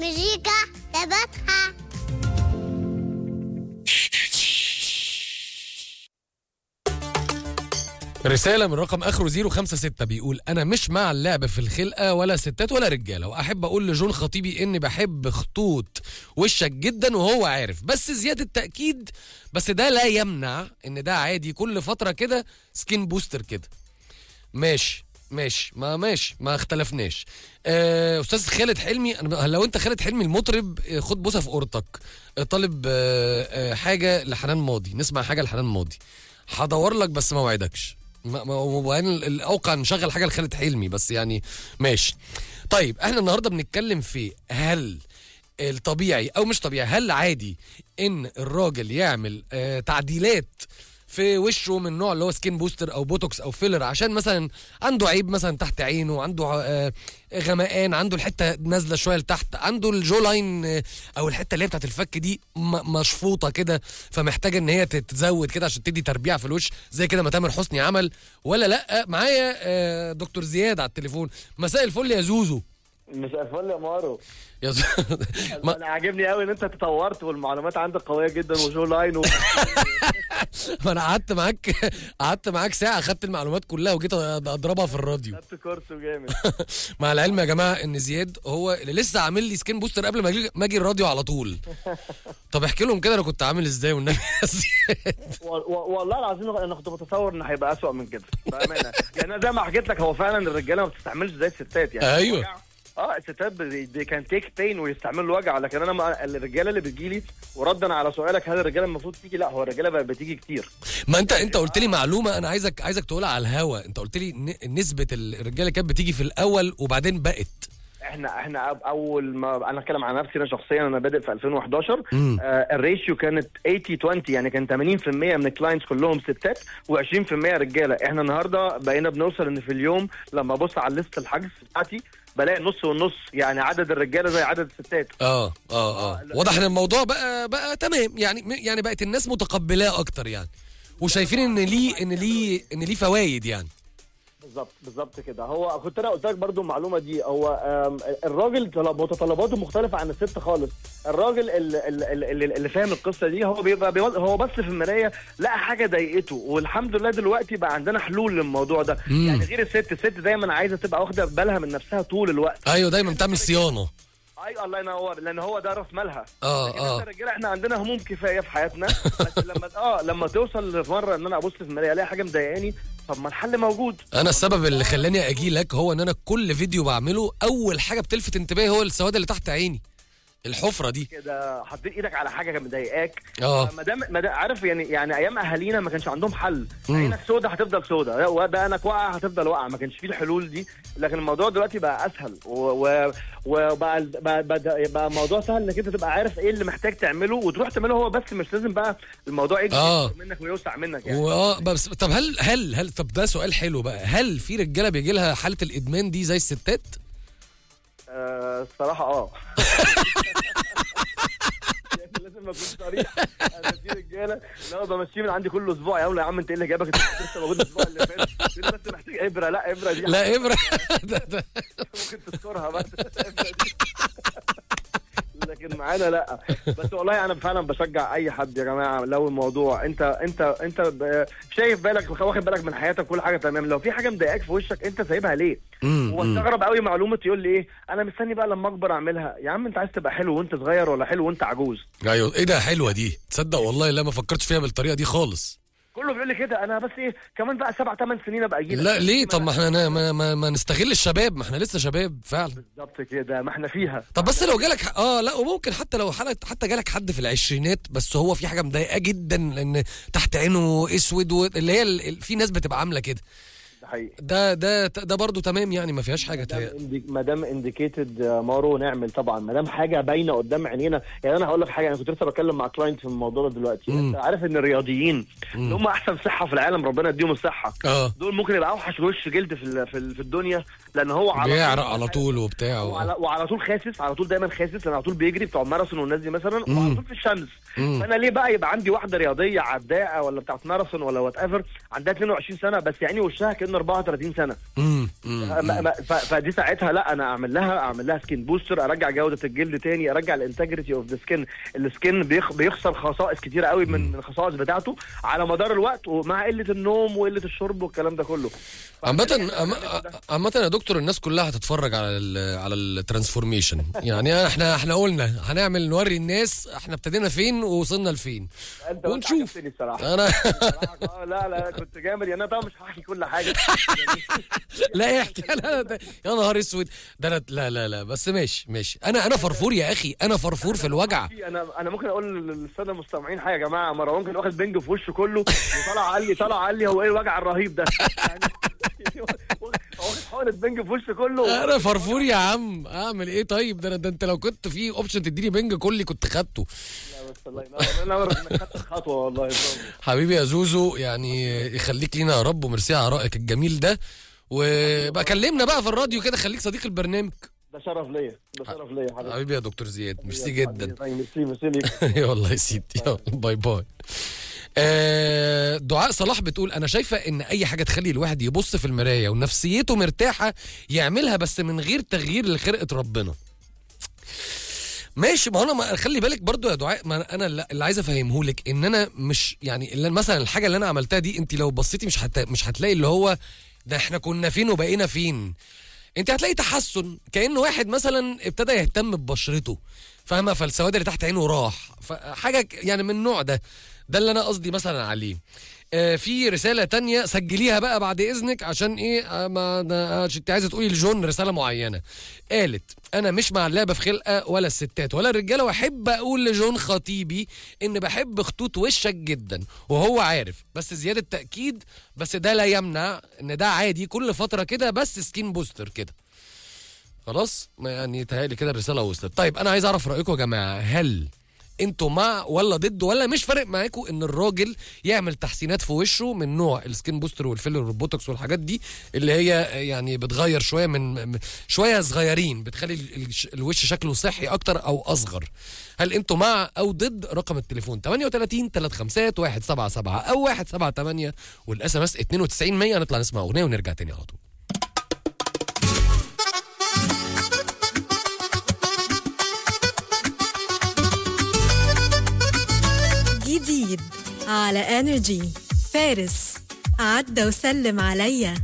مزيكا يا بطحة رسالة من رقم آخره 056 بيقول أنا مش مع اللعب في الخلقة ولا ستات ولا رجالة وأحب أقول لجون خطيبي إني بحب خطوط وشك جدا وهو عارف بس زيادة تأكيد بس ده لا يمنع إن ده عادي كل فترة كده سكين بوستر كده ماشي ماشي ما ماشي ما اختلفناش آه، استاذ خالد حلمي أنا لو انت خالد حلمي المطرب آه، خد بوسه في اورتك آه، طالب آه، آه، حاجه لحنان ماضي نسمع حاجه لحنان ماضي هدور لك بس ما اوعدكش ما- ما- وبعدين ال- الاوقع نشغل حاجه لخالد حلمي بس يعني ماشي طيب احنا النهارده بنتكلم في هل الطبيعي او مش طبيعي هل عادي ان الراجل يعمل آه تعديلات في وشه من نوع اللي هو سكين بوستر او بوتوكس او فيلر عشان مثلا عنده عيب مثلا تحت عينه عنده آه غمقان عنده الحته نازله شويه لتحت عنده الجو لاين آه او الحته اللي هي بتاعت الفك دي م- مشفوطه كده فمحتاجه ان هي تتزود كده عشان تدي تربيع في الوش زي كده ما تامر حسني عمل ولا لا معايا آه دكتور زياد على التليفون مساء الفل يا زوزو مش الفل يا مارو يا زو... ما... انا عاجبني قوي ان انت تطورت والمعلومات عندك قويه جدا وجو لاين و... ما انا قعدت معاك قعدت معاك ساعه خدت المعلومات كلها وجيت اضربها في الراديو خدت كورس جامد مع العلم يا جماعه ان زياد هو اللي لسه عامل لي سكين بوستر قبل ما أجي- ما اجي الراديو على طول طب احكي لهم كده انا كنت عامل ازاي والنبي يا زياد و- و- والله العظيم انا كنت متصور ان هيبقى اسوأ من كده بامانه يعني انا زي ما حكيت لك هو فعلا الرجاله ما بتستعملش زي الستات يعني أيوة. الوجع- اه الستات دي كان تيك بين ويستعملوا الوجع لكن انا ما الرجاله اللي بتجيلي وردا على سؤالك هل الرجاله المفروض تيجي لا هو الرجاله بقت بتيجي كتير ما انت انت قلت لي معلومه انا عايزك عايزك تقولها على الهوا انت قلت لي ن- نسبه الرجاله كانت بتيجي في الاول وبعدين بقت احنا احنا أب- اول ما انا اتكلم عن نفسي انا شخصيا انا بادئ في 2011 مم. آه الريشيو كانت 80 20 يعني كان 80% من الكلاينتس كلهم ستات و20% رجاله احنا النهارده بقينا بنوصل ان في اليوم لما ابص على ليست الحجز بتاعتي بلاقي نص والنص يعني عدد الرجاله زي عدد الستات اه اه اه لا. واضح ان الموضوع بقى بقى تمام يعني يعني بقت الناس متقبلاه اكتر يعني وشايفين ان ليه ان ليه ان ليه فوائد يعني بالظبط بالظبط كده هو كنت انا قلت لك برضو المعلومه دي هو آم، الراجل طلب- متطلباته مختلفه عن الست خالص الراجل اللي, اللي, اللي فاهم القصه دي هو بيبقى بيوز- هو بس في المرايه لقى حاجه ضايقته والحمد لله دلوقتي بقى عندنا حلول للموضوع ده مم. يعني غير الست الست دايما عايزه تبقى واخده بالها من نفسها طول الوقت ايوه دايما بتعمل صيانه اي الله ينور لان هو ده راس مالها اه لكن اه احنا الرجاله احنا عندنا هموم كفايه في حياتنا بس لما اه لما توصل في مره ان انا ابص في المرايه الاقي حاجه مضايقاني طب ما الحل موجود انا السبب اللي خلاني اجي لك هو ان انا كل فيديو بعمله اول حاجه بتلفت انتباهي هو السواد اللي تحت عيني الحفره دي كده حطيت ايدك على حاجه كانت مضايقاك اه ما دام ما دام- عارف يعني يعني ايام اهالينا ما كانش عندهم حل مم. عينك سودا هتفضل سودا ودقنك واقع هتفضل واقع ما كانش فيه الحلول دي لكن الموضوع دلوقتي بقى اسهل و- و- وبقى بقى, بقى, بقى الموضوع سهل انك انت تبقى عارف ايه اللي محتاج تعمله وتروح تعمله هو بس مش لازم بقى الموضوع يجي آه. يكبر منك ويوسع منك يعني واه بس طب هل هل هل طب ده سؤال حلو بقى هل في رجاله بيجي لها حاله الادمان دي زي الستات آه، الصراحه اه يعني لازم اكون صريح انا في رجاله لو بمشيه من عندي كل اسبوع يا يا عم انت ايه اللي جابك انت كنت لسه موجود الاسبوع اللي فات يقول لي بس محتاج ابره لا ابره دي لا ابره ده ده ممكن تذكرها بس الإبرة دي. لكن معانا لا بس والله انا فعلا بشجع اي حد يا جماعه لو الموضوع انت انت انت ب- شايف بالك واخد بالك من حياتك كل حاجه تمام لو في حاجه مضايقاك في وشك انت سايبها ليه؟ مم، مم. واستغرب قوي معلومه يقول لي ايه انا مستني بقى لما اكبر اعملها يا عم انت عايز تبقى حلو وانت صغير ولا حلو وانت عجوز ايوه ايه ده حلوه دي تصدق والله لا ما فكرتش فيها بالطريقه دي خالص كله بيقول لي كده انا بس ايه كمان بقى سبع ثمان سنين ابقى اجي لا ليه طب ما احنا نا- ما, ما, ما نستغل الشباب ما احنا لسه شباب فعلا بالظبط كده ما احنا فيها طب بس لو جالك ح- اه لا وممكن حتى لو حلقة حتى جالك حد في العشرينات بس هو في حاجه مضايقاه جدا لان تحت عينه اسود و... اللي هي ال... ال- في ناس بتبقى عامله كده ده حقيقي ده ده ده برضه تمام يعني ما فيهاش حاجه تهيأ. ما دام انديكيتد مارو نعمل طبعا ما دام حاجه باينه قدام عينينا يعني انا هقول لك حاجه انا كنت لسه بتكلم مع كلاينت في الموضوع ده دلوقتي مم. انت عارف ان الرياضيين اللي هم احسن صحه في العالم ربنا يديهم الصحه اه دول ممكن يبقى اوحش وش جلد في ال- في ال- في الدنيا لان هو على بيعرق طول- على طول وبتاع وعلى, وعلى طول خاسس على طول دايما خاسس لان على طول بيجري بتوع الماراثون والناس دي مثلا وعلى طول في الشمس مم. فانا ليه بقى يبقى عندي واحده رياضيه عداءه ولا بتاعت ماراثون ولا وات ايفر عندها 22 سنه بس يعني وشها كانه 34 سنه مم. مم. ما- ما- ف- فدي ساعتها لا انا اعمل لها اعمل لها سكين بوستر ارجع جوده الجلد تاني ارجع الانتجريتي اوف ذا سكين السكين بيخ بيخسر خصائص كتيره قوي من من الخصائص بتاعته على مدار الوقت ومع قله النوم وقله الشرب والكلام ده كله عامة عم- عامة يا دكتور الناس كلها هتتفرج على ال على الترانسفورميشن يعني احنا احنا قلنا هنعمل نوري الناس احنا ابتدينا فين ووصلنا لفين انت ونشوف. عجبتني الصراحه انا آه، لا لا كنت جامد يعني انا طبعا مش هحكي كل حاجه لا احكي لا لا ده- يا نهار اسود ده انا لا لا لا بس ماشي ماشي انا انا فرفور يا اخي انا فرفور في الوجع انا انا ممكن اقول للساده المستمعين حاجه يا جماعه مروان كان واخد بنج في وشه كله وطلع قال لي طلع قال لي هو ايه الوجع الرهيب ده يعني هو واخد حقنه بنج في وشه كله انا فرفور يا عم اعمل ايه طيب ده, أنا- ده انت لو كنت في اوبشن تديني بنج كلي كنت خدته لا بس الله ينور الله ينور انك خدت الخطوه والله برافو. حبيبي يا زوزو يعني يخليك لينا يا رب وميرسي على رأيك الجميل ده وبقى كلمنا بقى في الراديو كده خليك صديق البرنامج ده شرف ليا ده شرف ليا حبيبي حبيبي يا دكتور زياد ميرسي جدا ميرسي ميرسي ليك والله يا سيدي يلا باي باي آه، دعاء صلاح بتقول انا شايفه ان اي حاجه تخلي الواحد يبص في المرايه ونفسيته مرتاحه يعملها بس من غير تغيير لخلقه ربنا ماشي ما هو انا ما خلي بالك برضو يا دعاء ما انا اللي اللي عايز افهمه لك ان انا مش يعني اللي مثلا الحاجه اللي انا عملتها دي انت لو بصيتي مش هت... مش هتلاقي اللي هو ده احنا كنا فين وبقينا فين انت هتلاقي تحسن كأن واحد مثلا ابتدى يهتم ببشرته فاهمه فالسواد اللي تحت عينه راح فحاجه ك- يعني من النوع ده ده اللي انا قصدي مثلا عليه آه في رساله تانية سجليها بقى بعد اذنك عشان ايه آه ما أنا- عشان انت عايزه تقولي لجون رساله معينه قالت انا مش مع اللعبه في خلقه ولا الستات ولا الرجاله واحب اقول لجون خطيبي ان بحب خطوط وشك جدا وهو عارف بس زياده تاكيد بس ده لا يمنع ان ده عادي كل فتره كده بس سكين بوستر كده خلاص ما يعني تهيألي كده الرساله وصلت طيب انا عايز اعرف رايكم يا جماعه هل انتوا مع ولا ضد ولا مش فارق معاكم ان الراجل يعمل تحسينات في وشه من نوع السكين بوستر والفيلر والبوتوكس والحاجات دي اللي هي يعني بتغير شويه من من- شويه صغيرين بتخلي ال- ال- الوش شكله صحي اكتر او اصغر هل انتوا مع او ضد رقم التليفون 38 35 177 او 178 والاس ام اس 92 100 نطلع نسمع اغنيه ونرجع تاني على طول جديد على انرجي فارس عدى وسلم عليا